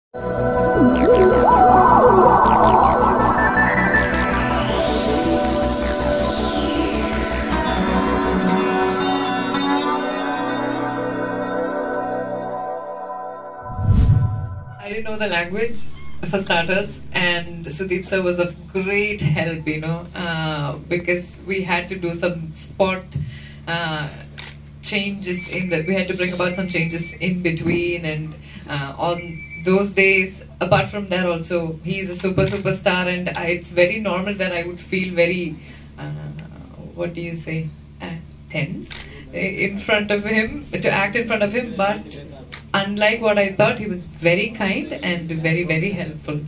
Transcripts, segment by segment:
I didn't know the language for starters, and Sudeep sir was of great help, you know, uh, because we had to do some spot uh, changes in the. We had to bring about some changes in between, and uh, on those days, apart from that, also he's a super superstar, and I, it's very normal that I would feel very. Uh, what do you say? Uh, tense in front of him to act in front of him, but unlike what I thought, he was very kind and very, very helpful.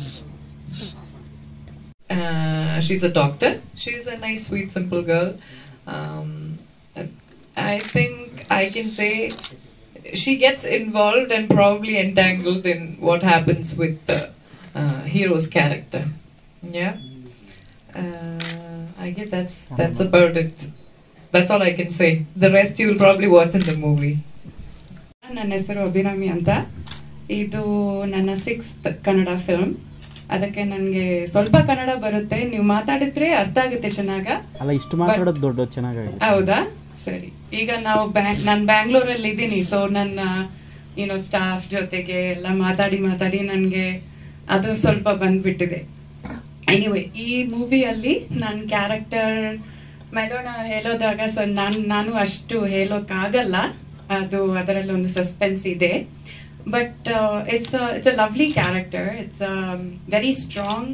Uh, she's a doctor. She's a nice, sweet, simple girl. Um, I think I can say she gets involved and probably entangled in what happens with the uh, hero's character. Yeah. Uh, I guess that's that's about it. That's all I can say. The rest you will probably watch in the movie. ನನ್ನ ಹೆಸರು ಅಭಿರಾಮಿ ಅಂತ ಇದು ನನ್ನ sixth Kannada film ಅದಕ್ಕೆ ನನಗೆ ಸ್ವಲ್ಪ ಕನ್ನಡ ಬರುತ್ತೆ ನೀವು ಮಾತಾಡಿದ್ರೆ ಅರ್ಥ ಆಗುತ್ತೆ ಚೆನ್ನಾಗ ಅಲ್ಲ ಇಷ್ಟು ಮಾತಾಡೋದು ದೊಡ್ಡ ಚೆನ್ನಾಗಿದೆ ಹೌದಾ ಸರಿ ಈಗ ನಾವು ಬ್ಯಾಂಕ್ ನಾನು ಬ್ಯಾಂಗ್ಳೂರಲ್ಲಿ ಇದ್ದೀನಿ ಸೊ ನನ್ನ ಏನೋ ಸ್ಟಾಫ್ ಜೊತೆಗೆ ಎಲ್ಲ ಮಾತಾಡಿ ಮಾತಾಡಿ ನನಗೆ ಅದು ಸ್ವಲ್ಪ ಬಂದ್ಬಿಟ್ಟಿದೆ ಎನಿವೆ ಈ ಮೂವಿಯಲ್ಲಿ ನನ್ನ ಕ್ಯಾರೆಕ್ಟರ್ ಮೇಡೋಣ ಹೇಳೋದಾಗ ಸೊ ನಾನು ನಾನು ಅಷ್ಟು ಹೇಳೋಕ್ಕಾಗಲ್ಲ ಅದು ಅದರಲ್ಲಿ ಒಂದು ಸಸ್ಪೆನ್ಸ್ ಇದೆ but it's it's a lovely character it's very strong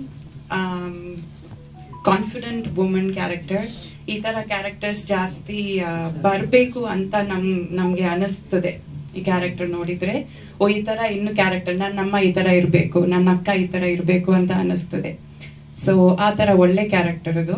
confident woman character ಈ ತರ ಕ್ಯಾರೆಕ್ಟರ್ಸ್ ಜಾಸ್ತಿ ಬರಬೇಕು ಅಂತ ನಮ್ ನಮ್ಗೆ ಅನಿಸ್ತದೆ ಈ ಕ್ಯಾರೆಕ್ಟರ್ ನೋಡಿದ್ರೆ ಓ ಈ ತರ ಇನ್ನು ಕ್ಯಾರೆಕ್ಟರ್ ನನ್ನ ಅಮ್ಮ ಈ ತರ ಇರಬೇಕು ನನ್ನ ಅಕ್ಕ ಈ ತರ ಇರಬೇಕು ಅಂತ ಅನಿಸ್ತದೆ ಸೊ ಆ ತರ ಒಳ್ಳೆ ಕ್ಯಾರೆಕ್ಟರ್ ಅದು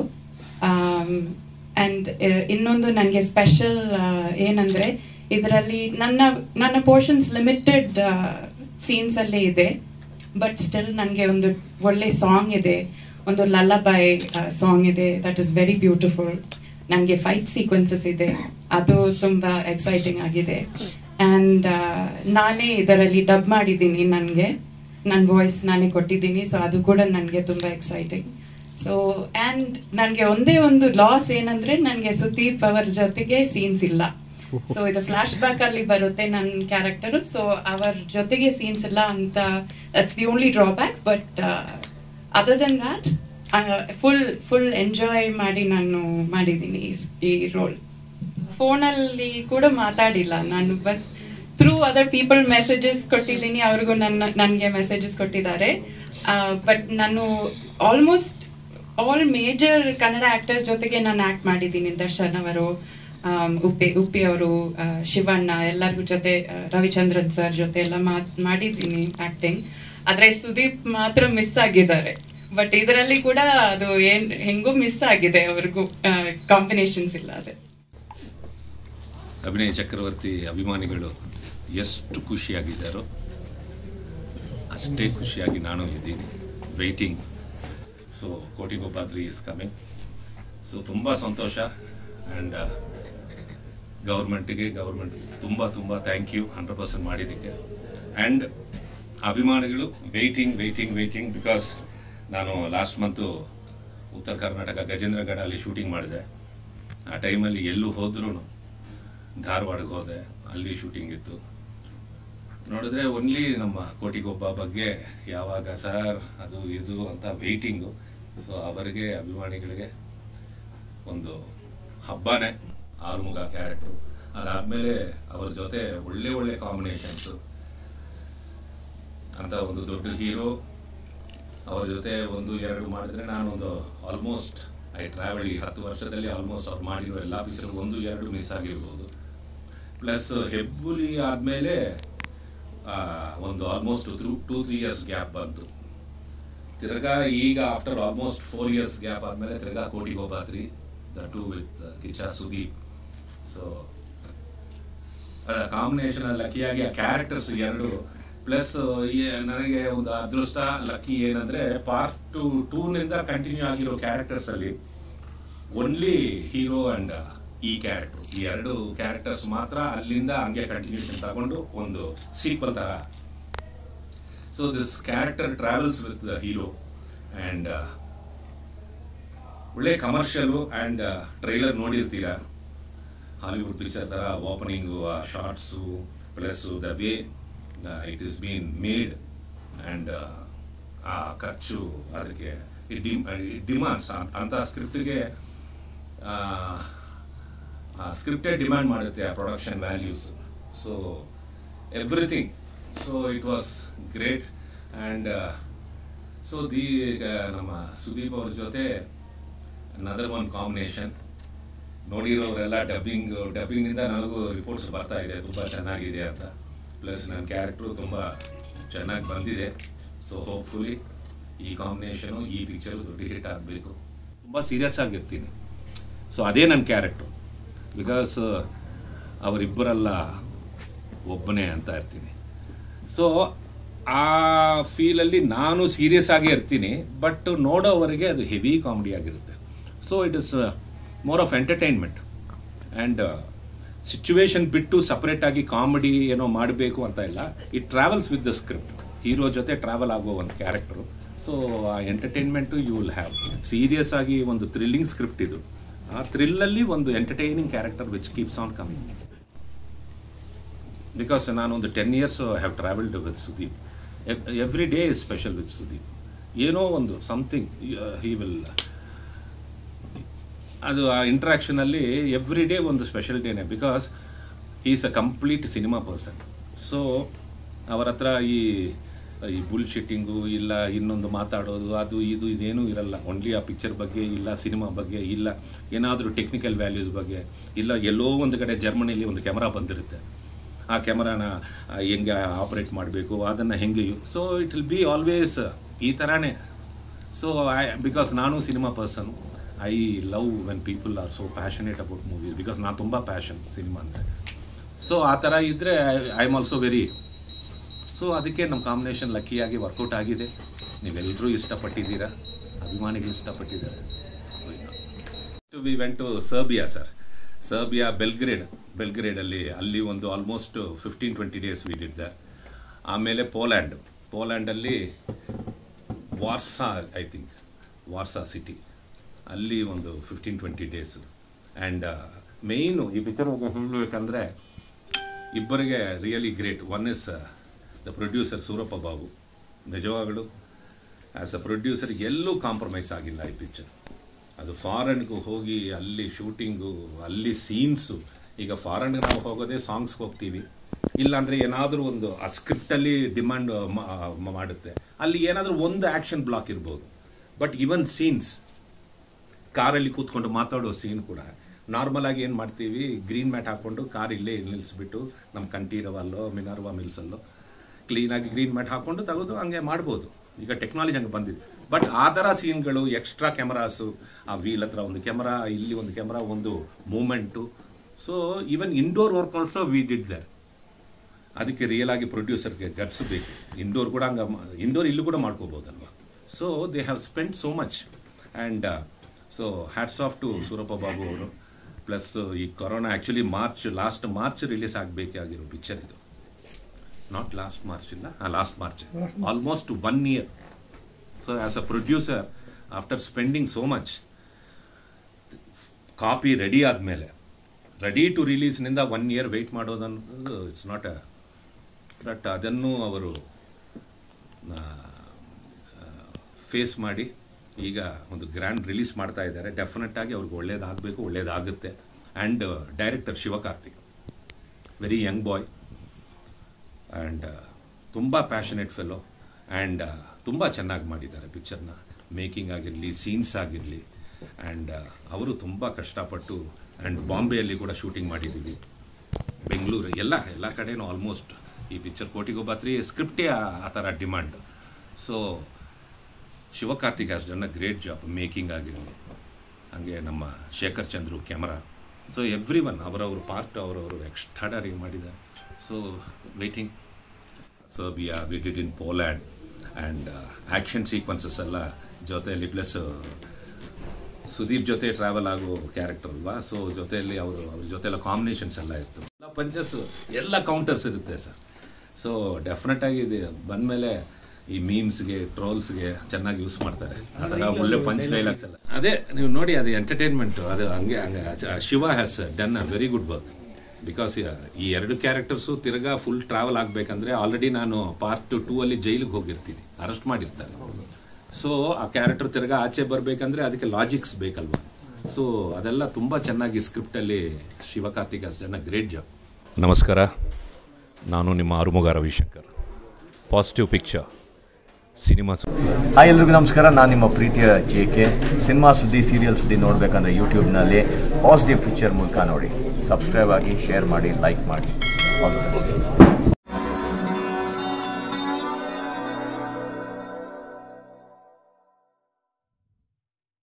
ಅಂಡ್ ಇನ್ನೊಂದು ನನಗೆ ಸ್ಪೆಷಲ್ ಏನಂದ್ರೆ ಇದರಲ್ಲಿ ನನ್ನ ನನ್ನ ಪೋರ್ಷನ್ಸ್ ಲಿಮಿಟೆಡ್ ಸೀನ್ಸ್ ಅಲ್ಲೇ ಇದೆ ಬಟ್ ಸ್ಟಿಲ್ ನನಗೆ ಒಂದು ಒಳ್ಳೆ ಸಾಂಗ್ ಇದೆ ಒಂದು ಲಲ್ಲಬಾಯ್ ಸಾಂಗ್ ಇದೆ ದಟ್ ಇಸ್ ವೆರಿ ಬ್ಯೂಟಿಫುಲ್ ನನಗೆ ಫೈಟ್ ಸೀಕ್ವೆನ್ಸಸ್ ಇದೆ ಅದು ತುಂಬಾ ಎಕ್ಸೈಟಿಂಗ್ ಆಗಿದೆ ಅಂಡ್ ನಾನೇ ಇದರಲ್ಲಿ ಡಬ್ ಮಾಡಿದ್ದೀನಿ ನನಗೆ ನನ್ನ ವಾಯ್ಸ್ ನಾನೇ ಕೊಟ್ಟಿದ್ದೀನಿ ಸೊ ಅದು ಕೂಡ ನನಗೆ ತುಂಬಾ ಎಕ್ಸೈಟಿಂಗ್ ಸೊ ಅಂಡ್ ನನಗೆ ಒಂದೇ ಒಂದು ಲಾಸ್ ಏನಂದ್ರೆ ನನಗೆ ಸುದೀಪ್ ಅವರ ಜೊತೆಗೆ ಸೀನ್ಸ್ ಇಲ್ಲ ಸೊ ಇದು ಫ್ಲಾಶ್ ಬ್ಯಾಕ್ ಅಲ್ಲಿ ಬರುತ್ತೆ ನನ್ನ ಕ್ಯಾರೆಕ್ಟರ್ ಸೊ ಅವರ ಜೊತೆಗೆ ಸೀನ್ಸ್ ಇಲ್ಲ ಅಂತ that's the only drawback but other then that full full enjoy ಮಾಡಿ ನಾನು ಮಾಡಿದ್ದೀನಿ ಈ ರೋಲ್ ಫೋನಲ್ಲಿ ಕೂಡ ಮಾತಾಡಿಲ್ಲ ನಾನು ಬಸ್ ಥ್ರೂ ಅದರ್ ಪೀಪಲ್ ಮೆಸೇಜಸ್ ಕೊಟ್ಟಿದ್ದೀನಿ ಅವ್ರಿಗೂ ನನ್ನ ನನಗೆ ಮೆಸೇಜಸ್ ಕೊಟ್ಟಿದ್ದಾರೆ ಬಟ್ ನಾನು almost all major Kannada actors ಜೊತೆಗೆ ನಾನು ಆಕ್ಟ್ ಮಾಡಿದ್ದೀನಿ ದರ್ಶನ್ ಅವರು ಉಪ್ಪಿ ಉಪ್ಪಿ ಅವರು ಶಿವಣ್ಣ ಎಲ್ಲರಿಗೂ ಜೊತೆ ರವಿಚಂದ್ರನ್ ಸರ್ ಜೊತೆ ಎಲ್ಲ ಮಾಡಿದ್ದೀನಿ ಆಕ್ಟಿಂಗ್ ಆದ್ರೆ ಸುದೀಪ್ ಮಾತ್ರ ಮಿಸ್ ಆಗಿದ್ದಾರೆ ಬಟ್ ಇದರಲ್ಲಿ ಕೂಡ ಅದು ಏನ್ ಹೆಂಗೂ ಮಿಸ್ ಆಗಿದೆ ಅವ್ರಿಗೂ ಕಾಂಬಿನೇಷನ್ಸ್ ಇಲ್ಲ ಅದೇ ಅಭಿನಯ ಚಕ್ರವರ್ತಿ ಅಭಿಮಾನಿಗಳು ಎಷ್ಟು ಖುಷಿಯಾಗಿದ್ದಾರೋ ಅಷ್ಟೇ ಖುಷಿಯಾಗಿ ನಾನು ಇದ್ದೀನಿ waiting so Kotigobba three is coming so ತುಂಬ ಸಂತೋಷ ಆ್ಯಂಡ್ ಗೌರ್ಮೆಂಟಿಗೆ ಗೌರ್ಮೆಂಟ್ ತುಂಬ ತುಂಬ ಥ್ಯಾಂಕ್ ಯು ಹಂಡ್ರೆಡ್ ಪರ್ಸೆಂಟ್ ಮಾಡಿದ್ದಕ್ಕೆ ಆ್ಯಂಡ್ ಅಭಿಮಾನಿಗಳು ವೆಯ್ಟಿಂಗ್ ವೆಯ್ಟಿಂಗ್ ವೆಯ್ಟಿಂಗ್ ಬಿಕಾಸ್ ನಾನು last month Uttara Karnataka ಗಜೇಂದ್ರಗಢಲ್ಲಿ shooting ಮಾಡಿದೆ ಆ ಟೈಮಲ್ಲಿ ಎಲ್ಲೂ ಹೋದ್ರೂ ಧಾರವಾಡಕ್ಕೆ ಹೋದೆ ಅಲ್ಲಿ ಶೂಟಿಂಗ್ ಇತ್ತು ನೋಡಿದ್ರೆ ಓನ್ಲಿ ನಮ್ಮ ಕೋಟಿಗೊಬ್ಬ ಬಗ್ಗೆ ಯಾವಾಗ ಸರ್ ಅದು ಇದು ಅಂತ ವೆಯ್ಟಿಂಗು ಸೊ ಅವರಿಗೆ ಅಭಿಮಾನಿಗಳಿಗೆ ಒಂದು ಹಬ್ಬನೇ ಆರುಮುಗ ಕ್ಯಾರೆಕ್ಟರ್ ಅದಾದ್ಮೇಲೆ ಅವ್ರ ಜೊತೆ ಒಳ್ಳೆ ಒಳ್ಳೆ ಕಾಂಬಿನೇಷನ್ಸ್ ಅಂತ ಒಂದು ದೊಡ್ಡ ಹೀರೋ ಅವ್ರ ಜೊತೆ ಒಂದು ಎರಡು ಮಾಡಿದ್ರೆ ನಾನೊಂದು ಆಲ್ಮೋಸ್ಟ್ ಐ ಟ್ರಾವೆಲ್ ಈ ಹತ್ತು ವರ್ಷದಲ್ಲಿ ಆಲ್ಮೋಸ್ಟ್ ಅವ್ರು ಮಾಡಿರೋ ಎಲ್ಲ ಪಿಕ್ಚರ್ ಒಂದು ಎರಡು ಮಿಸ್ ಆಗಿರ್ಬೋದು ಪ್ಲಸ್ ಹೆಬ್ಬುಲಿ ಆದಮೇಲೆ ಒಂದು almost through two three years gap ಬಂತು ತಿರ್ಗಾ ಈಗ after almost four years gap ಆದಮೇಲೆ ತಿರ್ಗಾ Kotigobba three the two with Kichcha Sudeep so combination ಲಕ್ಕಿಯಾಗಿ ಆ ಕ್ಯಾರೆಕ್ಟರ್ಸ್ ಎರಡು ಪ್ಲಸ್ ನನಗೆ ಒಂದು ಅದೃಷ್ಟ ಲಕ್ಕಿ ಏನಂದ್ರೆ ಪಾರ್ಟ್ ಟು ಟೂನಿಂದ ಕಂಟಿನ್ಯೂ ಆಗಿರೋ ಕ್ಯಾರೆಕ್ಟರ್ಸ್ ಅಲ್ಲಿ ಓನ್ಲಿ ಹೀರೋ ಅಂಡ್ ಈ ಕ್ಯಾರೆಕ್ಟರ್ ಈ ಎರಡು ಕ್ಯಾರೆಕ್ಟರ್ಸ್ ಮಾತ್ರ ಅಲ್ಲಿಂದ ಹಂಗೆ ಕಂಟಿನ್ಯೂಷನ್ ತಗೊಂಡು ಒಂದು ಸೀಕ್ವಲ್ ತರ so this character travels with the hero and ಒಳ್ಳೆ ಕಮರ್ಷಿಯಲು ಆ್ಯಂಡ್ ಟ್ರೈಲರ್ ನೋಡಿರ್ತೀರಾ ಹಾಲಿವುಡ್ ಪಿಕ್ಚರ್ ಥರ ಓಪನಿಂಗು ಆ shots plus the way it is been made and ಆ ಖರ್ಚು ಅದಕ್ಕೆ ಡಿಮಾಂಡ್ಸ್ ಅಂತ ಸ್ಕ್ರಿಪ್ಟ್ಗೆ ಸ್ಕ್ರಿಪ್ಟೇ ಡಿಮ್ಯಾಂಡ್ ಮಾಡುತ್ತೆ ಆ production values so everything so it was great and so the ನಮ್ಮ ಸುದೀಪ್ ಅವ್ರ ಜೊತೆ ನದರ್ ಒನ್ ಕಾಂಬಿನೇಷನ್ ನೋಡಿರೋರೆಲ್ಲ ಡಬ್ಬಿಂಗ್ ಡಬ್ಬಿಂಗಿಂದ ನನಗೂ ರಿಪೋರ್ಟ್ಸ್ ಬರ್ತಾ ಇದೆ ತುಂಬ ಚೆನ್ನಾಗಿದೆ ಅಂತ ಪ್ಲಸ್ ನನ್ನ ಕ್ಯಾರೆಕ್ಟ್ರು ತುಂಬ ಚೆನ್ನಾಗಿ ಬಂದಿದೆ ಸೊ ಹೋಪ್ಫುಲಿ ಈ ಕಾಂಬಿನೇಷನು ಈ ಪಿಕ್ಚರು ದೊಡ್ಡ ಹಿಟ್ ಆಗಬೇಕು ತುಂಬ ಸೀರಿಯಸ್ ಆಗಿರ್ತೀನಿ ಸೊ ಅದೇ ನನ್ನ ಕ್ಯಾರೆಕ್ಟ್ರು ಬಿಕಾಸ್ ಅವರಿಬ್ಬರಲ್ಲ ಒಬ್ಬನೇ ಅಂತ ಇರ್ತೀನಿ ಸೊ ಆ ಫೀಲಲ್ಲಿ ನಾನು ಸೀರಿಯಸ್ ಆಗೇ ಇರ್ತೀನಿ ಬಟ್ ನೋಡೋವರೆಗೆ ಅದು ಹೆವಿ ಕಾಮಿಡಿ ಆಗಿರುತ್ತೆ so it is more of entertainment and situation ಬಿಟ್ಟು ಸಪ್ರೇಟ್ ಆಗಿ ಕಾಮಿಡಿ ಏನೋ ಮಾಡಬೇಕು ಅಂತ ಇಲ್ಲ it travels with the script hero ಜೊತೆ ಟ್ರಾವೆಲ್ ಆಗೋ ಒಂದು ಕ್ಯಾರೆಕ್ಟರು ಸೊ ಆ entertainment you will have serious ಆಗಿ ಒಂದು ಥ್ರಿಲ್ಲಿಂಗ್ ಸ್ಕ್ರಿಪ್ಟ್ ಇದು ಆ ಥ್ರಿಲ್ಲಲ್ಲಿ ಒಂದು entertaining character which keeps on coming because ನಾನು ಒಂದು ten years have travelled with Sudeep every day is special with Sudeep ಏನೋ ಒಂದು ಸಮಥಿಂಗ್ ಹಿ ವಿಲ್ ಅದು ಆ ಇಂಟ್ರಾಕ್ಷನಲ್ಲಿ ಎವ್ರಿ ಡೇ ಒಂದು ಸ್ಪೆಷಲ್ ಡೇನೆ because is a complete cinema person so ಅವರ ಹತ್ರ ಈ ಈ ಬುಲ್ ಶಿಟ್ಟಿಂಗು ಇಲ್ಲ ಇನ್ನೊಂದು ಮಾತಾಡೋದು ಅದು ಇದು ಇದೇನೂ ಇರಲ್ಲ ಓನ್ಲಿ ಆ ಪಿಕ್ಚರ್ ಬಗ್ಗೆ ಇಲ್ಲ ಸಿನಿಮಾ ಬಗ್ಗೆ ಇಲ್ಲ ಏನಾದರೂ ಟೆಕ್ನಿಕಲ್ ವ್ಯಾಲ್ಯೂಸ್ ಬಗ್ಗೆ ಇಲ್ಲ ಎಲ್ಲೋ ಒಂದು ಕಡೆ ಜರ್ಮನಿಲಿ ಒಂದು ಕ್ಯಾಮ್ರಾ ಬಂದಿರುತ್ತೆ ಆ ಕ್ಯಾಮ್ರಾನ ಹೆಂಗೆ ಆಪ್ರೇಟ್ ಮಾಡಬೇಕು ಅದನ್ನು ಹೆಂಗೆ so it will be always ಈ ಥರನೇ ಸೊ ಐ ಬಿಕಾಸ್ ನಾನು cinema person I love when people are so passionate about movies because ನಾನು ತುಂಬ ಪ್ಯಾಷನ್ ಸಿನಿಮಾ ಅಂದರೆ ಸೊ ಆ ಥರ ಇದ್ದರೆ I am also very so ಅದಕ್ಕೆ ನಮ್ಮ ಕಾಂಬಿನೇಷನ್ ಲಕ್ಕಿಯಾಗಿ ವರ್ಕೌಟ್ ಆಗಿದೆ ನೀವೆಲ್ಲರೂ ಇಷ್ಟಪಟ್ಟಿದ್ದೀರಾ ಅಭಿಮಾನಿಗಳು ಇಷ್ಟಪಟ್ಟಿದ್ದಾರೆ ವಿ ವೆಂಟ್ ಟು ಸರ್ಬಿಯಾ ಸರ್ ಸರ್ಬಿಯಾ ಬೆಲ್ಗ್ರೇಡ್ ಬೆಲ್ಗ್ರೇಡಲ್ಲಿ ಅಲ್ಲಿ ಒಂದು ಆಲ್ಮೋಸ್ಟ್ ಫಿಫ್ಟೀನ್ ಟ್ವೆಂಟಿ ಡೇಸ್ ವಿಡಿದ್ದೆ ಆಮೇಲೆ ಪೋಲ್ಯಾಂಡ್ ಪೋಲ್ಯಾಂಡಲ್ಲಿ Warsaw I think Warsaw city ಅಲ್ಲಿ ಒಂದು fifteen twenty days and main ಈ ಪಿಕ್ಚರ್ ಹೇಳಬೇಕಂದ್ರೆ ಇಬ್ಬರಿಗೆ really great one is the producer Soorappa Babu ನಿಜವಾಗಲೂ ಆ್ಯಸ್ ಅ ಪ್ರೊಡ್ಯೂಸರ್ ಎಲ್ಲೂ ಕಾಂಪ್ರಮೈಸ್ ಆಗಿಲ್ಲ ಈ ಪಿಕ್ಚರ್ ಅದು ಫಾರಿನ್ಗೂ ಹೋಗಿ ಅಲ್ಲಿ ಶೂಟಿಂಗು ಅಲ್ಲಿ ಸೀನ್ಸು ಈಗ ಫಾರಿನ್ಗೆ ನಾವು ಹೋಗೋದೇ ಸಾಂಗ್ಸ್ಗೆ ಹೋಗ್ತೀವಿ ಇಲ್ಲಾಂದರೆ ಏನಾದರೂ ಒಂದು ಆ ಸ್ಕ್ರಿಪ್ಟಲ್ಲಿ ಡಿಮ್ಯಾಂಡ್ ಮಾಡುತ್ತೆ ಅಲ್ಲಿ ಏನಾದರೂ ಒಂದು ಆ್ಯಕ್ಷನ್ ಬ್ಲಾಕ್ ಇರ್ಬೋದು ಬಟ್ ಇವನ್ ಸೀನ್ಸ್ ಕಾರಲ್ಲಿ ಕೂತ್ಕೊಂಡು ಮಾತಾಡೋ ಸೀನ್ ಕೂಡ ನಾರ್ಮಲ್ ಆಗಿ ಏನು ಮಾಡ್ತೀವಿ ಗ್ರೀನ್ ಮ್ಯಾಟ್ ಹಾಕ್ಕೊಂಡು ಕಾರ್ ಇಲ್ಲೇ ನಿಲ್ಲಿಸ್ಬಿಟ್ಟು ನಮ್ಮ ಕಂಠೀರವಲ್ಲೋ ಮಿನಾರ್ವಾ ಮಿಲ್ಸಲ್ಲೋ ಕ್ಲೀನಾಗಿ ಗ್ರೀನ್ ಮ್ಯಾಟ್ ಹಾಕ್ಕೊಂಡು ತೆಗೆದು ಹಂಗೆ ಮಾಡ್ಬೋದು ಈಗ ಟೆಕ್ನಾಲಜಿ ಹಂಗೆ ಬಂದಿದೆ ಬಟ್ ಆ ಥರ ಸೀನ್ಗಳು ಎಕ್ಸ್ಟ್ರಾ ಕ್ಯಾಮ್ರಾಸು ಆ ವೀಲ್ ಹತ್ರ ಒಂದು ಕ್ಯಾಮ್ರಾ ಇಲ್ಲಿ ಒಂದು ಕ್ಯಾಮ್ರಾ ಒಂದು moment so even indoor work also we did there ಅದಕ್ಕೆ ರಿಯಲ್ ಆಗಿ ಪ್ರೊಡ್ಯೂಸರ್ಗೆ ಗಟ್ಸ್ ಬೇಕು ಇಂಡೋರ್ ಕೂಡ ಹಂಗೆ ಇಂಡೋರ್ ಇಲ್ಲೂ ಕೂಡ ಮಾಡ್ಕೋಬೋದಲ್ವ so they have spend so much and so hats off to Soorappa Babu ಅವರು ಪ್ಲಸ್ ಈ corona actually March last March release ಆಗಬೇಕಾಗಿರೋ ಪಿಕ್ಚರ್ ಇದು ನಾಟ್ ಲಾಸ್ಟ್ ಮಾರ್ಚ್ ಇಲ್ಲ ಹಾಂ last March almost one year so as a producer after spending so much copy ready ಆದಮೇಲೆ ready to ರಿಲೀಸ್ನಿಂದ one year wait ಮಾಡೋದನ್ನೋದು it's not a but ಅದನ್ನು ಅವರು face ಮಾಡಿ ಈಗ ಒಂದು ಗ್ರ್ಯಾಂಡ್ ರಿಲೀಸ್ ಮಾಡ್ತಾ ಇದ್ದಾರೆ ಡೆಫಿನೆಟ್ ಆಗಿ ಅವ್ರಿಗೆ ಒಳ್ಳೇದಾಗಬೇಕು ಒಳ್ಳೇದಾಗುತ್ತೆ and director Shivakarthik very young boy and ತುಂಬ ಪ್ಯಾಷನೇಟ್ ಫೆಲೋ ಆ್ಯಂಡ್ ತುಂಬ ಚೆನ್ನಾಗಿ ಮಾಡಿದ್ದಾರೆ ಪಿಕ್ಚರ್ನ ಮೇಕಿಂಗ್ ಆಗಿರಲಿ ಸೀನ್ಸ್ ಆಗಿರಲಿ ಆ್ಯಂಡ್ ಅವರು ತುಂಬ ಕಷ್ಟಪಟ್ಟು ಆ್ಯಂಡ್ ಬಾಂಬೆಯಲ್ಲಿ ಕೂಡ ಶೂಟಿಂಗ್ ಮಾಡಿದ್ದೀವಿ ಬೆಂಗಳೂರು ಎಲ್ಲ ಎಲ್ಲ ಕಡೆನೂ ಆಲ್ಮೋಸ್ಟ್ ಈ ಪಿಕ್ಚರ್ ಕೋಟಿಗೊಬ್ಬ ತ್ರೀ ಸ್ಕ್ರಿಪ್ಟೇ ಆ ಥರ demand so Shivakarthik has done a great job making ಆಗಿರಲಿ ಹಾಗೆ ನಮ್ಮ Shekhar Chandru camera so every one ಅವರವ್ರ ಪಾರ್ಟ್ ಅವರವರು ಎಕ್ಸ್ಟ್ರಾಡರಿ ಮಾಡಿದ್ದಾರೆ so waiting Serbia we did in Poland and action sequences ಎಲ್ಲ ಜೊತೆಯಲ್ಲಿ ಪ್ಲಸ್ ಸುದೀಪ್ ಜೊತೆ ಟ್ರಾವೆಲ್ ಆಗೋ ಕ್ಯಾರೆಕ್ಟರ್ ಅಲ್ವಾ ಸೊ ಜೊತೆಯಲ್ಲಿ ಅವರು ಅವ್ರ ಜೊತೆ ಎಲ್ಲ ಕಾಂಬಿನೇಷನ್ಸ್ ಎಲ್ಲ ಇತ್ತು ಎಲ್ಲ ಪಂಚಸ್ ಎಲ್ಲ ಕೌಂಟರ್ಸ್ ಇರುತ್ತೆ ಸರ್ ಸೊ ಡೆಫಿನೆಟ್ ಆಗಿ ಇದು ಬಂದಮೇಲೆ ಈ ಮೀಮ್ಸ್ಗೆ ಟ್ರೋಲ್ಸ್ಗೆ ಚೆನ್ನಾಗಿ ಯೂಸ್ ಮಾಡ್ತಾರೆ ಅದರ ಒಳ್ಳೆ ಪಂಚ್ ಡೈಲಾಗ್ಸ್ ಎಲ್ಲ ಅದೇ ನೀವು ನೋಡಿ ಅದು ಎಂಟರ್ಟೈನ್ಮೆಂಟ್ ಅದು ಹಂಗೆ ಹಂಗೆ ಅಚ- Shiva has done a very good work because ಈ ಎರಡು ಕ್ಯಾರೆಕ್ಟರ್ಸು ತಿರ್ಗಾ ಫುಲ್ ಟ್ರಾವೆಲ್ ಆಗಬೇಕಂದ್ರೆ ಆಲ್ರೆಡಿ ನಾನು ಪಾರ್ಟ್ ಟೂ ಅಲ್ಲಿ ಜೈಲಿಗೆ ಹೋಗಿರ್ತೀನಿ ಅರೆಸ್ಟ್ ಮಾಡಿರ್ತಾರೆ ಸೊ ಆ ಕ್ಯಾರೆಕ್ಟರ್ ತಿರ್ಗಾ ಆಚೆ ಬರಬೇಕಂದ್ರೆ ಅದಕ್ಕೆ ಲಾಜಿಕ್ಸ್ ಬೇಕಲ್ವಾ ಸೊ ಅದೆಲ್ಲ ತುಂಬ ಚೆನ್ನಾಗಿ ಸ್ಕ್ರಿಪ್ಟಲ್ಲಿ ಶಿವಕಾರ್ತಿಕ್ has done a great job ನಮಸ್ಕಾರ ನಾನು ನಿಮ್ಮ Arumuga Ravishankar positive picture cinema hi ಎಲ್ರಿಗೂ ನಮಸ್ಕಾರ ನಾನು ನಿಮ್ಮ ಪ್ರೀತಿಯ ಜೆ ಕೆ ಸಿನಿಮಾ ಸುದ್ದಿ ಸೀರಿಯಲ್ ಸುದ್ದಿ ನೋಡಬೇಕಂದ್ರೆ ಯೂಟ್ಯೂಬ್ನಲ್ಲಿ ಪಾಸಿಟಿವ್ ಪಿಕ್ಚರ್ ಮೂಲಕ ನೋಡಿ ಸಬ್ಸ್ಕ್ರೈಬ್ ಆಗಿ ಶೇರ್ ಮಾಡಿ ಲೈಕ್ ಮಾಡಿ ಆಲ್ ದ ಬೆಸ್ಟ್